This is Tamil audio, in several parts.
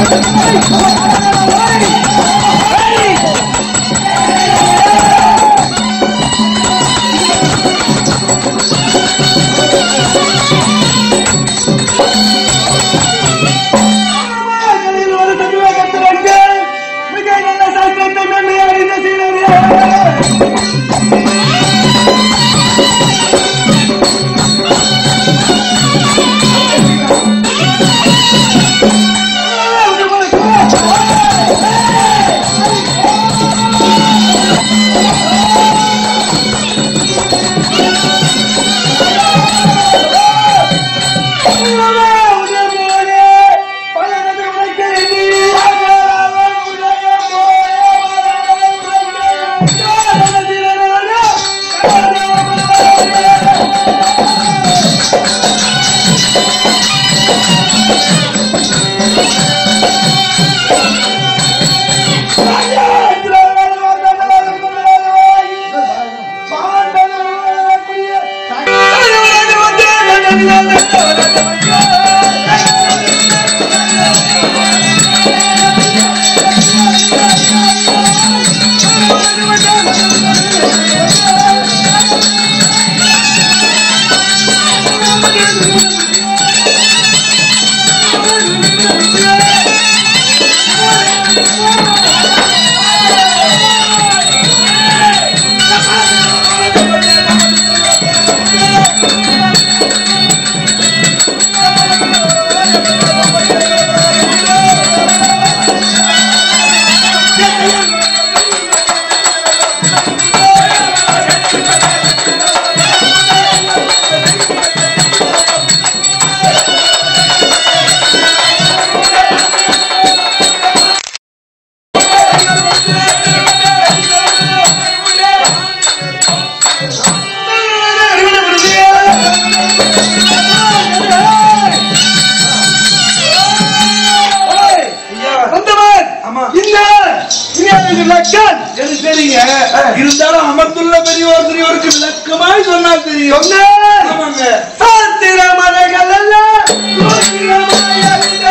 வந்தவன் ஆமா. இந்த இங்கே லக்கன் சரி சரிங்க இருந்தாலும் அமர்ந்துள்ள பெரியவர் பெரியவருக்கு விளக்கமாய் சொன்னால் தெரியும் சொன்னேன் ஆமாங்க சாத்திர மலைகள் எல்லாம் சூத்திரமாய் அறிந்த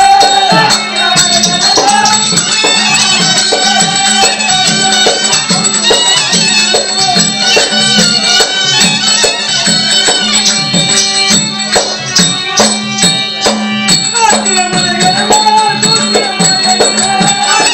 சாத்திர மலைகள் எல்லாம் சூத்திரமாய்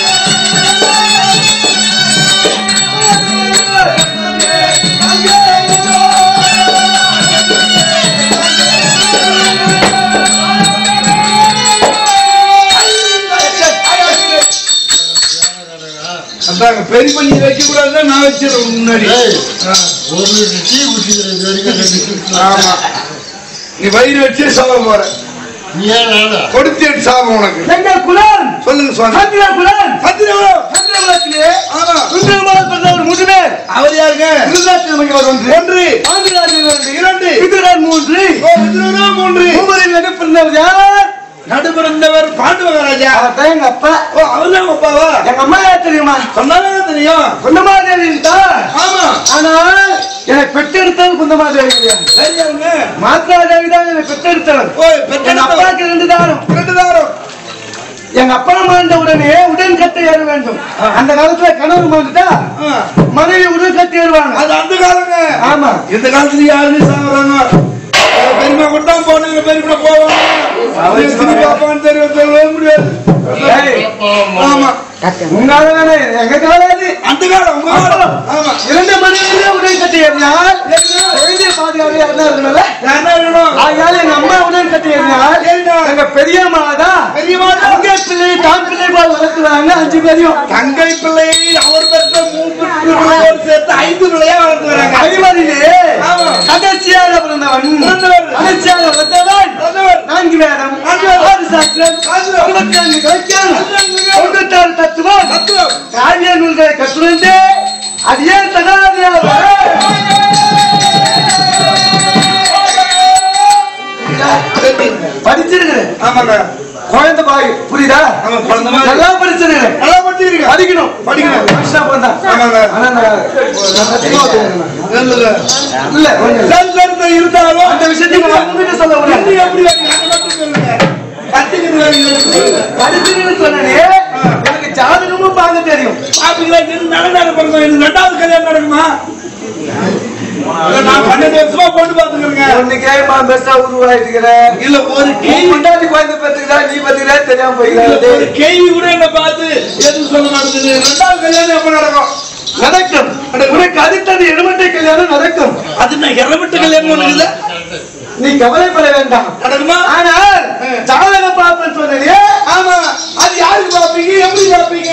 அதாங்க பெரிய பண்ணி வைக்க கூடாதுன்னா நான் வச்சிருவேன் முன்னாடி ஏய். ஆ, ஒரு லிட்டர் டீ குடிக்கிறேன் இது வரைக்கும் ரெண்டு குடிக்கலாம். ஆமா நீ வயிறு வச்சே சாவ போற நீ ஏன் நாடா கொடுத்து சாபம் உனக்கு எங்கள் குலம் சொல்லுங்க சுவாமி சந்திர குலம் சத்திரம் சந்திர குலத்திலே ஆமா சுந்தரமாக பிறந்தவர் முதுமே அவர் யாருங்க திருநாட்டில் ஒன்று ஒன்று ஆந்திராவில் இரண்டு இரண்டு விதுரன் மூன்று ஓ, விதுரனா மூன்று மூவரில் நடு பிறந்தவர் யார் நடுபிறந்தவர் பாண்டு மகாராஜா அவர்தான் எங்க அப்பா ஓ அவர்தான் உங்க அப்பாவா எங்க அம்மா யார் தெரியுமா சொன்னாலும் தெரியும் குந்தமாதேவி தான் ஆமா ஆனால் எனக்கு பெற்றெடுத்தது குந்தமாதேவி கிடையாது சரி அவங்க மாத்ராதேவி தான் எனக்கு பெற்றெடுத்தவர் ஓ எங்க பெற்ற அப்பாவுக்கு ரெண்டு தாரம் ரெண்டு தாரம் எங்க அப்பா மாண்ட உடனே உடன் கட்டை ஏற வேண்டும் அந்த காலத்துல கணவர் மாண்டுட்டா ஆ, மனைவி உடன் கட்டி ஏறுவாங்க அது அந்த காலங்க ஆமா இந்த காலத்துல யாருமே சாகுறாங்க பெருமை கூட தான் போனாங்க பெருமை போவாங்க அவங்க எத்தனை பாப்பான்னு தெரியும் சொல்லவே முடியாது ஏய், ஆமா உங்கால வேணே எங்க காலாது அந்த காலம் உங்க காலம் ஆமா இரண்டு மனைவியிலே உடன் கட்டி ஏறினார் குழந்தை பாதுகாப்பு யாருன்னா இருக்கணும்ல என்ன வேணும் ஆகையால எங்க அம்மா உடன் கட்டி ஏறினார் எங்க பெரியம்மா தான் பெரியம்மா தான். தங்கை பிள்ளை தான் பிள்ளை போல் வளர்த்துவாங்க அஞ்சு பேரையும் தங்கை பிள்ளை அவர் பெற்ற மூன்று பிள்ளையோடு சேர்த்து ஐந்து பிள்ளையா வளர்த்து வராங்க அறிவறிலே ஆமா. கடைசியாக பிறந்தவன் பிறந்தவர். கடைசியாக வளர்ந்தவன் பிறந்தவர். நான்கு வேதம் நான்கு வேதம். ஆறு சாஸ்திரம் சாஸ்திரம். அறுபத்தி நான்கு கலைஞர் அறுபத்தி தொண்ணூத்தாறு தத்துவம் தத்துவம். காவிய நூல்களை கற்றுணர்ந்து அது ஏன் தகாதியாக படிச்சிருக்கிறேன் ஆமாங்க குழந்தை பாய் புரியுதா ஆமா, குழந்தை மாதிரி. நல்லா படிச்சிருக்கிறேன் நல்லா படிச்சிருக்க படிக்கணும் படிக்கணும். மனுஷனா பிறந்தா. ஆமாங்க. ஆனா நான் நான் சத்தியமா ஒத்துக்கிறேன். இல்ல இல்ல கொஞ்சம் இல்ல. இருந்தாலும் அந்த விஷயத்தை நான் உங்ககிட்ட சொல்ல இது முடியாது எப்படி வருங்க? அதை மட்டும் சொல்லுங்க கத்திக்கிட்டு வரீங்க. படிச்சுன்னு சொன்னனே எனக்கு ஜாதகமும் பார்க்க தெரியும் பாத்தீங்களா, இது நடந்தாலும் பாருங்க, இது ரெண்டாவது கல்யாணம் நடக்குமா இல்ல, நான் பன்னெண்டு வருஷமா பொண்ணு பாத்துக்கிறேங்க உன்னைக்கே பெருசா உருவாயிட்டுக்கிற இல்ல ஒரு நீ கேள்வி முன்னாடி குழந்தை பெற்றுக்கிறா நீ பெற்றுக்கிறா தெரியாம இல்ல, ஒரு போய்கிறாரு கேள்வி கூட என்ன பார்த்து எதுவும் சொல்ல மாட்டேங்குது ரெண்டாவது கல்யாணம் எப்ப நடக்கும் நடக்கும் உனக்கு அடுத்தது எழுமட்டை கல்யாணம் நடக்கும் அது நான் இறவிட்டு கல்யாணம் பண்ணுது நீ கவலைப்பட வேண்டாம் நடக்குமா ஆனால் ஜாதகம் பார்ப்பேன் சொன்னே ஆமா அது யாருக்கு பாப்பீங்க எப்படி பாப்பீங்க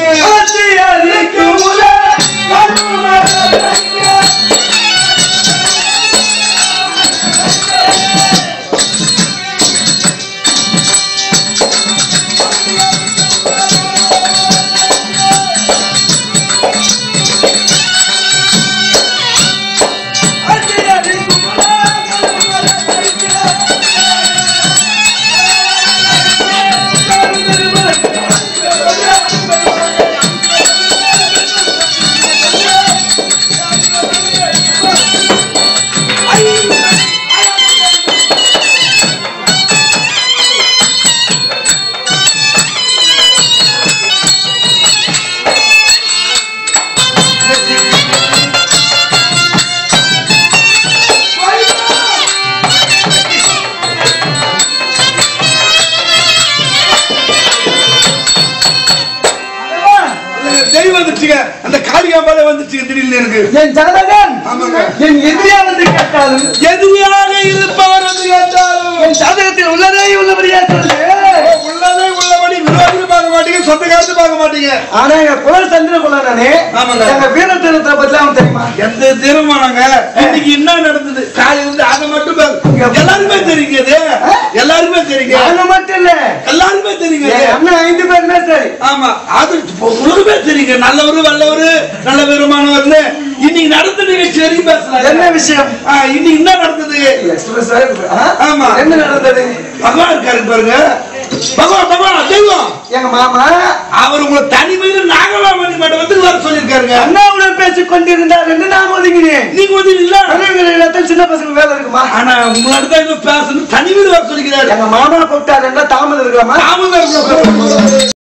இல்லைங்க, தெய்வம் வந்துச்சுங்க அந்த காளிகாம்பாலே வந்துச்சுங்க திடீர்னு எனக்கு என் ஜாதகம் ஆமாங்க. என் எதிரியா வந்து கேட்டாலும் எதிரியாக இருப்பவர் வந்து கேட்டாலும் என் ஜாதகத்தில் உள்ளதே உள்ளபடியா சொல்லு உள்ளதே உள்ளபடி விரோதியும் பார்க்க மாட்டீங்க சொந்தக்காரத்து பார்க்க மாட்டீங்க ஆனா எங்க குலர் சந்திர குலரானே ஆமாங்க. எங்க வீரத்தினத்தை பத்தி அவன் தெரியுமா எந்த தீர்மானங்க இன்னைக்கு என்ன நடந்தது காலையில இருந்து அதை மட்டும் பாரு. எல்லாருமே தெரியுங்க இது. எல்லாருமே தெரியுங்க நாங்க மட்டும் இல்ல எல்லாருமே தெரியுங்க என் இது. அண்ணன் ஐந்து பேருமே சரி ஆமா அது இப்போ உங்களுக்குமே தெரியுங்க நல்லவரு வல்லவரு நல்ல பெருமானவர்னு இன்னைக்கு நடந்த நிகழ்ச்சி வரைக்கும் என்ன பேசலாம் விஷயம் ஆ, இன்னைக்கு என்ன நடந்தது எக்ஸ்பிரஸ் ஆயிருக்கு. ஆ? ஆமா. என்ன நடந்தது பகவான் இருக்காரு பாருங்க பகவான் பகவான் தெய்வம் எங்க மாமா அவர் உங்களை தனிமையில நாகலாமணி மட்டும் வந்து வர சொல்லியிருக்காருங்க அண்ணாவுடன் பேசிக் கொண்டிருந்தார் என்று நான் ஒதுங்கினேன் நீங்க வந்து இல்ல பெரியவர்கள் இடத்தில் சின்ன பசங்க வேலை இருக்குமா ஆனா முன்னாடி தான் இன்னும் பேசணும் தனிமையில் வர சொல்லிக்கிறாரு எங்க மாமா கூப்பிட்டாருன்னா தாமதம் இருக்கலாமா தாமதம் இருக்கணும்.